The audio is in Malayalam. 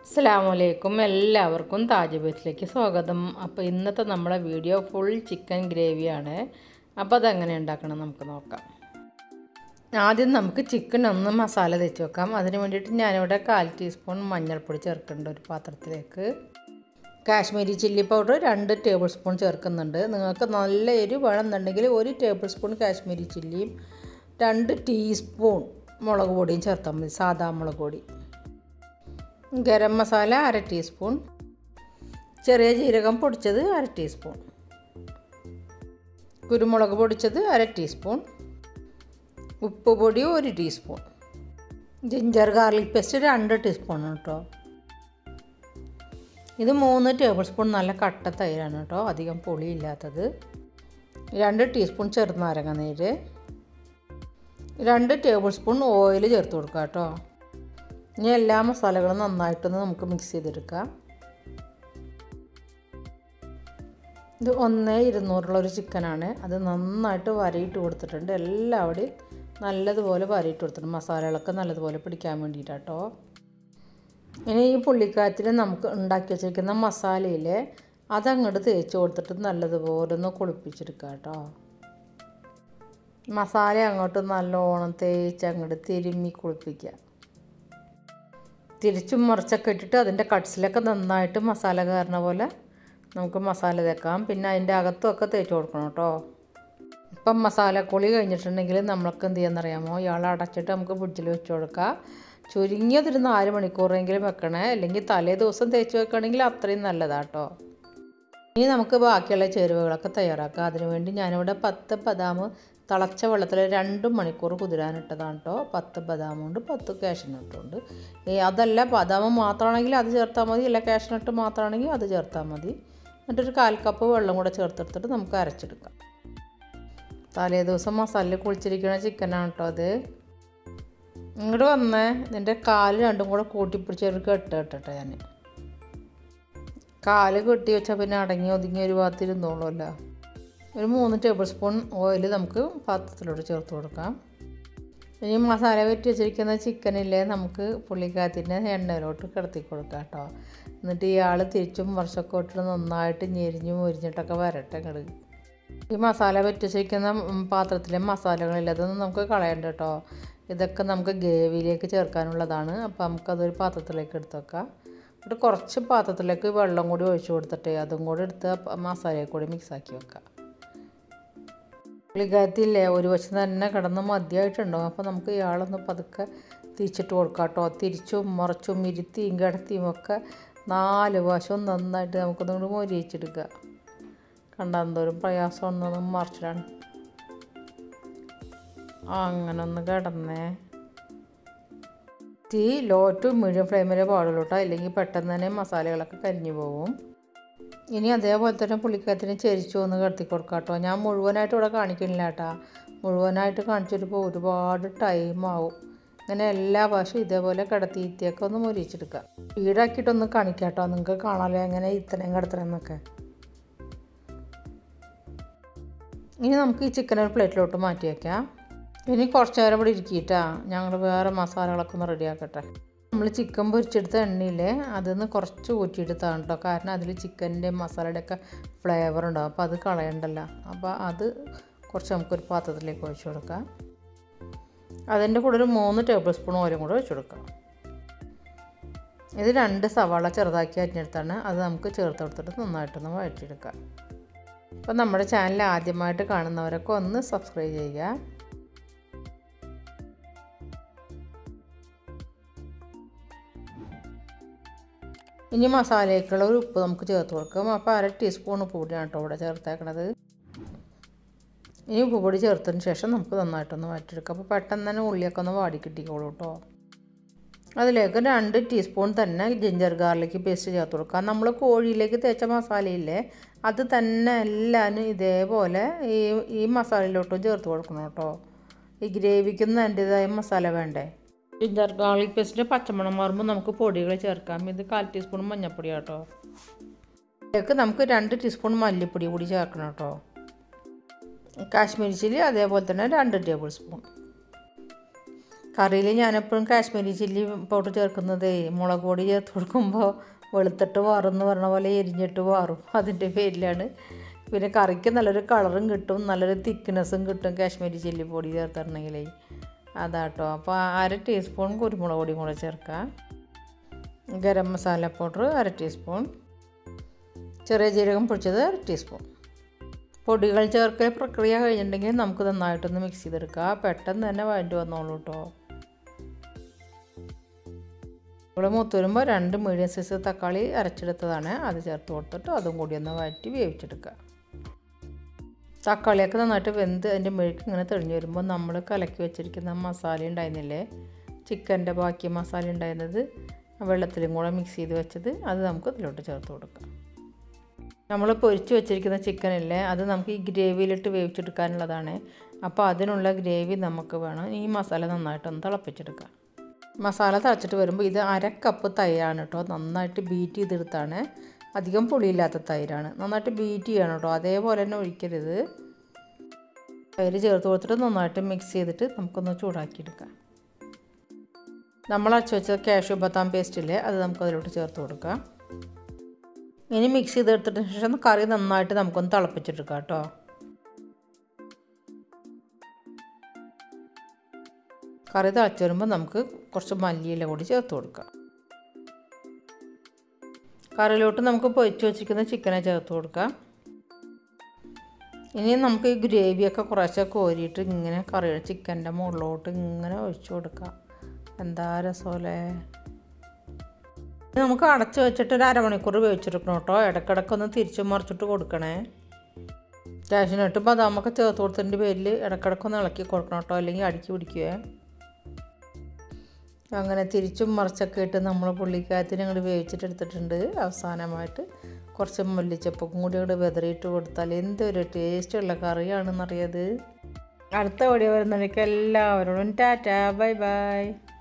അസ്സാമലൈക്കും എല്ലാവർക്കും താജ് ബേസിലേക്ക് സ്വാഗതം അപ്പോൾ ഇന്നത്തെ നമ്മളെ വീഡിയോ ഫുൾ ചിക്കൻ ഗ്രേവിയാണ് അപ്പോൾ അതെങ്ങനെ ഉണ്ടാക്കണം നമുക്ക് നോക്കാം ആദ്യം നമുക്ക് ചിക്കൻ ഒന്ന് മസാല തേച്ച് വെക്കാം അതിന് വേണ്ടിയിട്ട് ഞാനിവിടെ കാൽ ടീസ്പൂൺ മഞ്ഞൾപ്പൊടി ചേർക്കുന്നുണ്ട് ഒരു പാത്രത്തിലേക്ക് കാശ്മീരി ചില്ലി പൗഡർ രണ്ട് ടേബിൾ സ്പൂൺ ചേർക്കുന്നുണ്ട് നിങ്ങൾക്ക് നല്ല എരിവ് വേണമെന്നുണ്ടെങ്കിൽ ഒരു ടേബിൾ സ്പൂൺ കാശ്മീരി ചില്ലിയും രണ്ട് ടീസ്പൂൺ മുളക് പൊടിയും ചേർത്താൽ മതി സാദാ മുളക് പൊടി ഗരം മസാല അര ടീസ്പൂൺ ചെറിയ ജീരകം പൊടിച്ചത് അര ടീസ്പൂൺ കുരുമുളക് പൊടിച്ചത് അര ടീസ്പൂൺ ഉപ്പ് പൊടി ഒരു ടീസ്പൂൺ ജിഞ്ചർ ഗാർലിക് പേസ്റ്റ് രണ്ട് ടീസ്പൂൺ കേട്ടോ ഇത് മൂന്ന് ടേബിൾ സ്പൂൺ നല്ല കട്ട തൈരാണ് കേട്ടോ അധികം പുളിയില്ലാത്തത് രണ്ട് ടീസ്പൂൺ ചെറുനാരങ്ങ നീര് രണ്ട് ടേബിൾ സ്പൂൺ ഓയിൽ ചേർത്ത് കൊടുക്കുക കേട്ടോ ഇനി എല്ലാ മസാലകളും നന്നായിട്ടൊന്ന് നമുക്ക് മിക്സ് ചെയ്തെടുക്കാം ഇത് ഒന്നേ ഇരുന്നൂറുള്ള ഒരു ചിക്കനാണ് അത് നന്നായിട്ട് വരയിട്ട് കൊടുത്തിട്ടുണ്ട് എല്ലാവിടെയും നല്ലതുപോലെ വരയിട്ട് കൊടുത്തിട്ടുണ്ട് മസാലകളൊക്കെ നല്ലതുപോലെ പിടിക്കാൻ വേണ്ടിയിട്ടാട്ടോ ഇനി ഈ പുള്ളിക്കാറ്റിൽ നമുക്ക് ഉണ്ടാക്കി വെച്ചിരിക്കുന്ന മസാലയിൽ അതങ്ങോട്ട് തേച്ച് കൊടുത്തിട്ട് നല്ലതുപോലെ ഒന്ന് കുളിപ്പിച്ചെടുക്കുക കേട്ടോ മസാല അങ്ങോട്ട് നല്ലോണം തേച്ച് അങ്ങോട്ട് തിരുമ്മി കുളിപ്പിക്കുക തിരിച്ചും മറിച്ചൊക്കെ ഇട്ടിട്ട് അതിൻ്റെ കട്ട്സിലൊക്കെ നന്നായിട്ട് മസാല കയറുന്ന പോലെ നമുക്ക് മസാല തേക്കാം പിന്നെ അതിൻ്റെ അകത്തുമൊക്കെ തേച്ച് കൊടുക്കണം കേട്ടോ ഇപ്പം മസാല കുളി കഴിഞ്ഞിട്ടുണ്ടെങ്കിൽ നമ്മൾക്ക് എന്ത് ചെയ്യാമെന്നറിയാമോ ഇയാൾ അടച്ചിട്ട് നമുക്ക് ഫ്രിഡ്ജിൽ വെച്ച് കൊടുക്കാം ചുരുങ്ങിയതൊരു നാല് മണിക്കൂറെങ്കിലും വെക്കണേ അല്ലെങ്കിൽ തലേ ദിവസം തേച്ച് വെക്കുകയാണെങ്കിൽ അത്രയും നല്ലതാട്ടോ ഇനി നമുക്ക് ബാക്കിയുള്ള ചേരുവകളൊക്കെ തയ്യാറാക്കാം അതിനുവേണ്ടി ഞാനിവിടെ പത്ത് ബദാം തിളച്ച വെള്ളത്തിൽ രണ്ട് മണിക്കൂർ കുതിരാനിട്ടതാണ് കേട്ടോ പത്ത് ബദാമുണ്ട് പത്ത് കാഷ്യനട്ടുണ്ട് അതല്ല ബദാം മാത്രമാണെങ്കിൽ അത് ചേർത്താൽ മതി അല്ല കാഷ്യനട്ട് മാത്രമാണെങ്കിൽ അത് ചേർത്താൽ മതി എന്നിട്ടൊരു കാൽ കപ്പ് വെള്ളം കൂടെ ചേർത്തെടുത്തിട്ട് നമുക്ക് അരച്ചെടുക്കാം തലേ ദിവസം മസാലയിൽ കുളിച്ചിരിക്കുന്ന ചിക്കനാണ് കേട്ടോ അത് ഇങ്ങോട്ട് വന്നേ നിൻ്റെ കാല് രണ്ടും കൂടെ കൂട്ടിപ്പിടിച്ചൊരു കെട്ട് കെട്ടട്ടെ ഞാൻ കാല് കെട്ടി വെച്ചാൽ പിന്നെ അടങ്ങി ഒതുങ്ങി ഒരു ഭാഗത്തിരുന്നോളുമല്ലോ ഒരു മൂന്ന് ടേബിൾ സ്പൂൺ ഓയിൽ നമുക്ക് പാത്രത്തിലോട്ട് ചേർത്ത് കൊടുക്കാം ഇനി മസാല വെറ്റി വെച്ചിരിക്കുന്ന ചിക്കനില്ലേ നമുക്ക് പുള്ളിക്കാത്തിൻ്റെ എണ്ണയിലോട്ട് കിടത്തി കൊടുക്കാം കേട്ടോ എന്നിട്ട് ഇയാൾ തിരിച്ചും വർഷമൊക്കെ ഇട്ടിട്ട് നന്നായിട്ട് ഞെരിഞ്ഞും മുരിഞ്ഞിട്ടൊക്കെ വരട്ടെ ഇങ്ങോട്ട് ഈ മസാല വെറ്റിച്ചിരിക്കുന്ന പാത്രത്തിലെ മസാലകളില്ല അതൊന്നും നമുക്ക് കളയണ്ട കേട്ടോ ഇതൊക്കെ നമുക്ക് ഗ്രേവിയിലേക്ക് ചേർക്കാനുള്ളതാണ് അപ്പോൾ നമുക്കതൊരു പാത്രത്തിലേക്ക് എടുത്ത് വെക്കാം എന്നിട്ട് കുറച്ച് പാത്രത്തിലേക്ക് വെള്ളം കൂടി ഒഴിച്ചു കൊടുത്തിട്ട് അതും കൂടി എടുത്ത് മസാലയിൽ കൂടി മിക്സാക്കി വെക്കാം പുള്ളിക്കാത്തില്ലേ ഒരു വശം തന്നെ കിടന്ന് മതിയായിട്ടുണ്ടാവും അപ്പോൾ നമുക്ക് ഇയാളൊന്ന് പതുക്കെ തിരിച്ചിട്ട് കൊടുക്കാം കേട്ടോ തിരിച്ചും മറിച്ചും ഇരുത്തിയും കിടത്തിയും ഒക്കെ നാല് വശവും നന്നായിട്ട് നമുക്കൊന്നുകൂടി മൊരിയിച്ചെടുക്കുക കണ്ടെന്തോരം പ്രയാസം ഒന്നും മറിച്ചിടാൻ അങ്ങനെ ഒന്ന് കിടന്നേ തീ ലോ ടു മീഡിയം ഫ്ലെയിമിലേ പാടുള്ളൂ കേട്ടോ ഇല്ലെങ്കിൽ പെട്ടെന്ന് തന്നെ മസാലകളൊക്കെ കരിഞ്ഞു പോകും ഇനി അതേപോലെ തന്നെ പുള്ളിക്കത്തിന് ചെരിച്ചു ഒന്ന് കിടത്തി കൊടുക്കാം കേട്ടോ ഞാൻ മുഴുവനായിട്ട് ഇവിടെ കാണിക്കുന്നില്ല കേട്ടോ മുഴുവനായിട്ട് കാണിച്ചിട്ടിപ്പോൾ ഒരുപാട് ടൈം ആവും ഇങ്ങനെ എല്ലാ വശവും ഇതേപോലെ കിടത്തിയിട്ടൊക്കെ ഒന്ന് മുരിച്ചെടുക്കുക വീടാക്കിയിട്ടൊന്ന് കാണിക്കാം കേട്ടോ നിങ്ങൾക്ക് കാണാമല്ലോ എങ്ങനെ ഇത്രയും കിടത്തണമെന്നൊക്കെ ഇനി നമുക്ക് ഈ ചിക്കൻ ഒരു പ്ലേറ്റിലോട്ട് മാറ്റി വയ്ക്കാം ഇനി കുറച്ച് നേരം ഇവിടെ ഇരിക്കിട്ടാ ഞങ്ങൾ വേറെ മസാലകളൊക്കെ ഒന്ന് റെഡിയാക്കട്ടെ നമ്മൾ ചിക്കൻ പൊരിച്ചെടുത്ത എണ്ണയില്ലേ അതിൽ നിന്ന് കുറച്ച് ഊറ്റിയെടുത്താണ് കേട്ടോ കാരണം അതിൽ ചിക്കൻ്റെ മസാലയുടെ ഒക്കെ ഫ്ലേവർ ഉണ്ടാവും അപ്പോൾ അത് കളയണ്ടല്ലോ അപ്പോൾ അത് കുറച്ച് നമുക്കൊരു പാത്രത്തിലേക്ക് ഒഴിച്ചു കൊടുക്കാം അതിൻ്റെ കൂടെ ഒരു മൂന്ന് ടേബിൾ സ്പൂൺ ഓയിലും കൂടെ ഒഴിച്ചു കൊടുക്കാം ഇത് രണ്ട് സവാള ചെറുതാക്കി അരിഞ്ഞെടുത്താണ് അത് നമുക്ക് ചേർത്ത് കൊടുത്തിട്ട് നന്നായിട്ടൊന്ന് വഴറ്റിയെടുക്കാം അപ്പോൾ നമ്മുടെ ചാനൽ ആദ്യമായിട്ട് കാണുന്നവരൊക്കെ ഒന്ന് സബ്സ്ക്രൈബ് ചെയ്യുക ഇനി മസാലയ്ക്കുള്ള ഒരു ഉപ്പ് നമുക്ക് ചേർത്ത് കൊടുക്കാം അപ്പോൾ അര ടീസ്പൂൺ ഉപ്പ് പൊടിയാണ് കേട്ടോ ഇവിടെ ചേർത്തേക്കണത് ഇനി ഉപ്പ് പൊടി ചേർത്തതിന് ശേഷം നമുക്ക് നന്നായിട്ടൊന്ന് വഴറ്റിയെടുക്കാം അപ്പോൾ പെട്ടെന്ന് തന്നെ ഉള്ളിയൊക്കെ ഒന്ന് വാടി കിട്ടിക്കോളൂ കേട്ടോ അതിലേക്ക് രണ്ട് ടീസ്പൂൺ തന്നെ ജിഞ്ചർ ഗാർലിക് പേസ്റ്റ് ചേർത്ത് കൊടുക്കാം നമ്മൾ കോഴിയിലേക്ക് തേച്ച മസാലയില്ലേ അത് തന്നെ എല്ലാവരും ഇതേപോലെ ഈ ഈ മസാലയിലോട്ടും ചേർത്ത് കൊടുക്കണം കേട്ടോ ഈ ഗ്രേവിക്കൊന്നും അതിൻ്റെതായ മസാല വേണ്ടേ ജിഞ്ചർ ഗാർലിക് പേസ്റ്റിൻ്റെ പച്ചമണം മാറുമ്പോൾ നമുക്ക് പൊടികൾ ചേർക്കാം ഇത് കാൽ ടീസ്പൂൺ മഞ്ഞൾപ്പൊടി കേട്ടോ ഇതിലേക്ക് നമുക്ക് രണ്ട് ടീസ്പൂൺ മല്ലിപ്പൊടി കൂടി ചേർക്കണം കേട്ടോ കാശ്മീരി ചില്ലി അതേപോലെ തന്നെ രണ്ട് ടേബിൾ സ്പൂൺ കറിയിൽ ഞാനെപ്പോഴും കാശ്മീരി ചില്ലി പൗഡർ ചേർക്കുന്നത് മുളക് പൊടി ചേർത്ത് കൊടുക്കുമ്പോൾ വെളുത്തിട്ട് വാറും പറഞ്ഞ പോലെ എരിഞ്ഞിട്ട് വാറും അതിൻ്റെ പേരിലാണ് പിന്നെ കറിക്ക് നല്ലൊരു കളറും കിട്ടും നല്ലൊരു തിക്നെസ്സും കിട്ടും കാശ്മീരി ചില്ലി പൊടി ചേർത്തിട്ടുണ്ടെങ്കിലേ അതാട്ടോ അപ്പോൾ അര ടീസ്പൂൺ കുരുമുളക് പൊടി കൂടെ ചേർക്കാം ഗരം മസാല പൗഡർ അര ടീസ്പൂൺ ചെറിയ ജീരകം പൊടിച്ചത് അര ടീസ്പൂൺ പൊടികൾ ചേർക്കൽ പ്രക്രിയ കഴിഞ്ഞിട്ടുണ്ടെങ്കിൽ നമുക്ക് നന്നായിട്ടൊന്ന് മിക്സ് ചെയ്തെടുക്കുക പെട്ടെന്ന് തന്നെ വഴറ്റി വന്നോളൂ കേട്ടോ ഇവിടെ മൂത്ത് വരുമ്പോൾ രണ്ട് മീഡിയം സൈസ് തക്കാളി അരച്ചെടുത്തതാണ് അത് ചേർത്ത് കൊടുത്തിട്ട് അതും കൂടി ഒന്ന് വഴറ്റി വേവിച്ചെടുക്കുക തക്കാളിയൊക്കെ നന്നായിട്ട് വെന്ത് അതിൻ്റെ മെഴുക്ക് ഇങ്ങനെ തെളിഞ്ഞ് വരുമ്പോൾ നമ്മൾ കലക്കി വെച്ചിരിക്കുന്ന മസാല ഉണ്ടായിരുന്നില്ലേ ചിക്കൻ്റെ ബാക്കി മസാല ഉണ്ടായിരുന്നത് വെള്ളത്തിലും കൂടെ മിക്സ് ചെയ്ത് വെച്ചത് അത് നമുക്ക് ഇതിലോട്ട് ചേർത്ത് കൊടുക്കാം നമ്മൾ പൊരിച്ച് വെച്ചിരിക്കുന്ന ചിക്കനില്ലേ അത് നമുക്ക് ഈ ഗ്രേവിയിലിട്ട് വേവിച്ചെടുക്കാനുള്ളതാണ് അപ്പോൾ അതിനുള്ള ഗ്രേവി നമുക്ക് വേണം ഈ മസാല നന്നായിട്ടൊന്ന് തിളപ്പിച്ചെടുക്കാം മസാല തിളച്ചിട്ട് വരുമ്പോൾ ഇത് അര കപ്പ് തൈരാണ് കേട്ടോ നന്നായിട്ട് ബീറ്റ് ചെയ്തെടുത്താണ് അധികം പുളിയില്ലാത്ത തൈരാണ് നന്നായിട്ട് ബീറ്റ് ചെയ്യണം കേട്ടോ അതേപോലെ തന്നെ ഒഴിക്കരുത് തൈര് ചേർത്ത് കൊടുത്തിട്ട് നന്നായിട്ട് മിക്സ് ചെയ്തിട്ട് നമുക്കൊന്ന് ചൂടാക്കിയെടുക്കാം നമ്മൾ അരച്ച് വെച്ച കാഷ്യൂ ബത്താം പേസ്റ്റില്ലേ അത് നമുക്ക് അതിലോട്ട് ചേർത്ത് കൊടുക്കാം ഇനി മിക്സ് ചെയ്തെടുത്തിട്ട് ശേഷം കറി നന്നായിട്ട് നമുക്കൊന്ന് തിളപ്പിച്ചെടുക്കാം കേട്ടോ കറി തിളച്ച് വരുമ്പോൾ നമുക്ക് കുറച്ച് മല്ലിയില കൂടി ചേർത്ത് കൊടുക്കാം കറിയിലോട്ട് നമുക്ക് പൊരിച്ച് വെച്ചിരിക്കുന്ന ചിക്കനെ ചേർത്ത് കൊടുക്കാം ഇനി നമുക്ക് ഈ ഗ്രേവിയൊക്കെ കുറേശ്ശെ കോരിയിട്ട് ഇങ്ങനെ കറി ചിക്കൻ്റെ മുകളിലോട്ട് ഇങ്ങനെ ഒഴിച്ചു കൊടുക്കാം എന്താ രസമല്ലേ നമുക്ക് അടച്ച് വെച്ചിട്ട് ഒരു അരമണിക്കൂർ വേവിച്ചെടുക്കണം കേട്ടോ ഇടയ്ക്കിടയ്ക്കൊന്ന് തിരിച്ചു മറിച്ചിട്ട് കൊടുക്കണേ കാഷ്യൂനട്ട് ബദാമൊക്കെ ചേർത്ത് കൊടുത്തതിൻ്റെ പേരിൽ ഇടയ്ക്കിടയ്ക്കൊന്ന് ഇളക്കി കൊടുക്കണം കേട്ടോ അല്ലെങ്കിൽ അടുക്കി പിടിക്കുവേ അങ്ങനെ തിരിച്ചും മറിച്ചൊക്കെ ഇട്ട് നമ്മൾ പുള്ളിക്കായത്തിന് അങ്ങോട്ട് വേവിച്ചിട്ട് എടുത്തിട്ടുണ്ട് അവസാനമായിട്ട് കുറച്ച് മല്ലിച്ചപ്പും കൂടി അങ്ങോട്ട് വെതറിയിട്ട് കൊടുത്താൽ എന്തൊരു ടേസ്റ്റുള്ള കറിയാണെന്നറിയത് അടുത്ത വീഡിയോ വരുന്നതിലേക്ക് എല്ലാവരോടും ടാറ്റാ ബൈ ബൈ